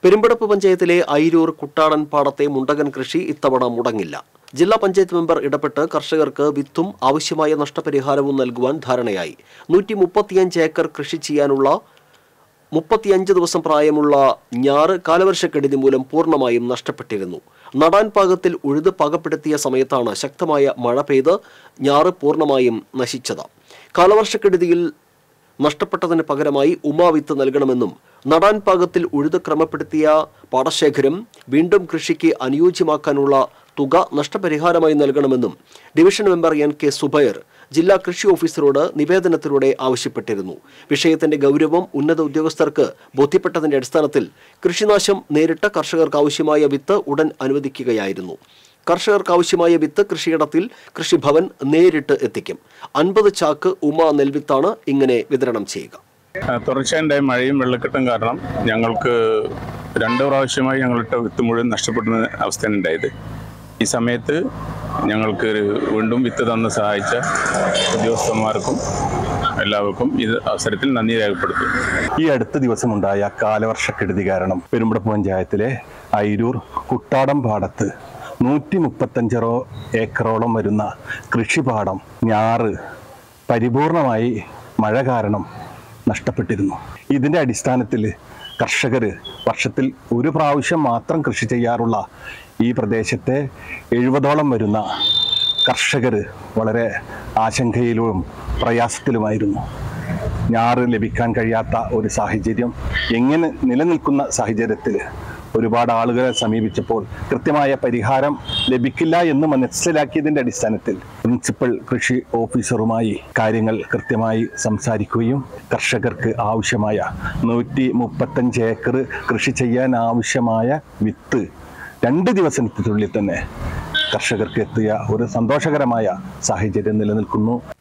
പെരുമ്പടപ്പ് പഞ്ചായത്തിലെ ഐരൂർ കുട്ടാടൻ പാടത്തെ മുണ്ടകൻ കൃഷി ഇത്തവണ മുടങ്ങില്ല ജില്ലാ പഞ്ചായത്ത് മെമ്പർ ഇടപെട്ട് കർഷകർക്ക് വിത്തും ആവശ്യമായ നഷ്ടപരിഹാരവും നൽകുവാൻ ധാരണയായി നൂറ്റി മുപ്പത്തിയഞ്ച് ഏക്കർ കൃഷി ചെയ്യാനുള്ള മുപ്പത്തിയഞ്ച് ദിവസം പ്രായമുള്ള ഞാറ് കാലവർഷക്കെടുതി മൂലം പൂർണ്ണമായും നഷ്ടപ്പെട്ടിരുന്നു നടാൻ പാകത്തിൽ ഉഴുത് പാകപ്പെടുത്തിയ സമയത്താണ് ശക്തമായ മഴ പെയ്ത് ഞാറ് പൂർണ്ണമായും നശിച്ചത് കാലവർഷക്കെടുതിയിൽ നഷ്ടപ്പെട്ടതിന് പകരമായി ഉമാവിത്ത് നൽകണമെന്നും നടാൻ പാകത്തിൽ ഉഴുത് ക്രമപ്പെടുത്തിയ പാടശേഖരം വീണ്ടും കൃഷിക്ക് അനുയോജ്യമാക്കാനുള്ള തുക നഷ്ടപരിഹാരമായി നൽകണമെന്നും division member N K Subair ജില്ലാ കൃഷി ഓഫീസറോട് നിവേദനത്തിലൂടെ ആവശ്യപ്പെട്ടിരുന്നു വിഷയത്തിന്റെ ഗൗരവം ഉന്നത ഉദ്യോഗസ്ഥർക്ക് ബോധ്യപ്പെട്ടതിന്റെ അടിസ്ഥാനത്തിൽ കൃഷിനാശം നേരിട്ട കർഷകർക്ക് ആവശ്യമായ വിത്ത് ഉടൻ അനുവദിക്കുകയായിരുന്നു കർഷകർക്ക് ആവശ്യമായ വിത്ത് കൃഷിയിടത്തിൽ കൃഷിഭവൻ നേരിട്ട് എത്തിക്കും അൻപത് ചാക്ക് ഉമ നെൽവിത്താണ് ഇങ്ങനെ വിതരണം ചെയ്യുക ആ, തുടർച്ചയായ മഴയും വെള്ളക്കെട്ടും കാരണം ഞങ്ങൾക്ക് രണ്ട് പ്രാവശ്യമായി ഞങ്ങളിട്ട വിത്ത് മുഴുവൻ നഷ്ടപ്പെടുന്ന അവസ്ഥയാണ് ഉണ്ടായത് ഈ സമയത്ത് ഞങ്ങൾക്ക് ഒരു വീണ്ടും വിത്ത് തന്ന് സഹായിച്ച ഉദ്യോഗസ്ഥന്മാർക്കും എല്ലാവർക്കും ഇത് അവസരത്തിൽ നന്ദി രേഖപ്പെടുത്തുന്നു ഈ അടുത്ത ദിവസമുണ്ടായ കാലവർഷക്കെടുതി കാരണം പെരുമ്പടപ്പ് പഞ്ചായത്തിലെ ഐരൂർ കുട്ടാടം പാടത്ത് നൂറ്റി മുപ്പത്തഞ്ചറോ ഏക്കറോളം വരുന്ന കൃഷിപാടം ഞാറ് പരിപൂർണമായി മഴ കാരണം നഷ്ടപ്പെട്ടിരുന്നു ഇതിൻ്റെ അടിസ്ഥാനത്തിൽ കർഷകർ വർഷത്തിൽ ഒരു പ്രാവശ്യം മാത്രം കൃഷി ചെയ്യാറുള്ള ഈ പ്രദേശത്തെ എഴുപതോളം വരുന്ന കർഷകർ വളരെ ആശങ്കയിലും പ്രയാസത്തിലുമായിരുന്നു ഞാറ് ലഭിക്കാൻ കഴിയാത്ത ഒരു സാഹചര്യം എങ്ങനെ നിലനിൽക്കുന്ന സാഹചര്യത്തിൽ ഒരുപാട് ആളുകളെ സമീപിച്ചപ്പോൾ കൃത്യമായ പരിഹാരം ലഭിക്കില്ല എന്ന് മനസ്സിലാക്കിയതിൻ്റെ അടിസ്ഥാനത്തിൽ പ്രിൻസിപ്പൽ കൃഷി ഓഫീസറുമായി കാര്യങ്ങൾ കൃത്യമായി സംസാരിക്കുകയും കർഷകർക്ക് ആവശ്യമായ നൂറ്റി മുപ്പത്തഞ്ച് ഏക്കർ കൃഷി ചെയ്യാൻ ആവശ്യമായ വിത്ത് രണ്ട് ദിവസത്തിനുള്ളിൽ തന്നെ കർഷകർക്ക് എത്തിയ ഒരു സന്തോഷകരമായ സാഹചര്യം നിലനിൽക്കുന്നു